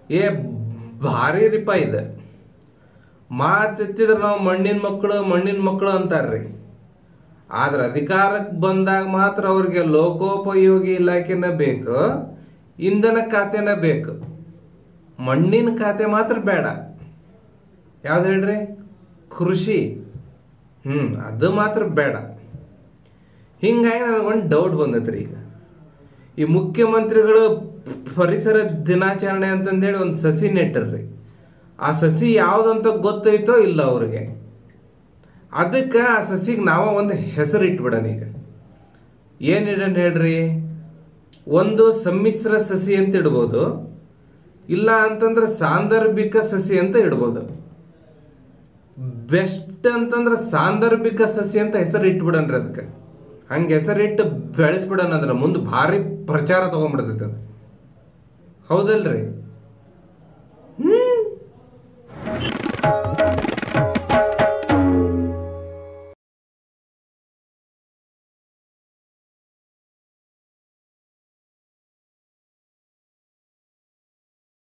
ಏ ಭಾರಿ ರೀಪ ಇದೆ ಮಾತೆತ್ತಿದ್ರೆ ನಾವು ಮಣ್ಣಿನ ಮಕ್ಕಳು ಮಣ್ಣಿನ ಮಕ್ಕಳು ಅಂತಾರ್ರಿ ಆದ್ರೆ ಅಧಿಕಾರಕ್ಕೆ ಬಂದಾಗ ಮಾತ್ರ ಅವ್ರಿಗೆ ಲೋಕೋಪಯೋಗಿ ಇಲಾಖೆನ ಬೇಕು ಇಂಧನ ಖಾತೆನ ಬೇಕು ಮಣ್ಣಿನ ಖಾತೆ ಮಾತ್ರ ಬೇಡ ಯಾವ್ದು ಹೇಳ್ರಿ ಕೃಷಿ ಹ್ಮ್ ಅದು ಮಾತ್ರ ಬೇಡ ಹಿಂಗಾಗಿ ನನಗೊಂದು ಡೌಟ್ ಬಂದೈತ್ರಿ ಈಗ ಈ ಮುಖ್ಯಮಂತ್ರಿಗಳು ಪರಿಸರ ದಿನಾಚರಣೆ ಅಂತಂದೇಳಿ ಒಂದು ಸಸಿ ನೆಟ್ಟರ್ರಿ ಆ ಸಸಿ ಯಾವ್ದಂತ ಗೊತ್ತೈತೋ ಇಲ್ಲ ಅವ್ರಿಗೆ ಅದಕ್ಕೆ ಆ ಸಸಿಗೆ ನಾವ ಒಂದು ಹೆಸರು ಇಟ್ಬಿಡೋಣ ಈಗ ಏನ್ ಇಡೋಣ ಹೇಳ್ರಿ ಒಂದು ಸಮ್ಮಿಶ್ರ ಸಸಿ ಅಂತ ಇಡ್ಬೋದು ಇಲ್ಲ ಅಂತಂದ್ರೆ ಸಾಂದರ್ಭಿಕ ಸಸಿ ಅಂತ ಇಡ್ಬೋದು ಬೆಸ್ಟ್ ಅಂತಂದ್ರೆ ಸಾಂದರ್ಭಿಕ ಸಸಿ ಅಂತ ಹೆಸರು ಇಟ್ಬಿಡನ್ರಿ ಅದಕ್ಕೆ ಹಂಗೆ ಹೆಸರಿಟ್ಟು ಬೆಳೆಸ್ಬಿಡೋಣ ಅಂದ್ರೆ ಮುಂದೆ ಭಾರಿ ಪ್ರಚಾರ ತಗೊಂಡ್ಬಿಡ್ತೈತೆ ಅದು ಹೌದಲ್ರಿ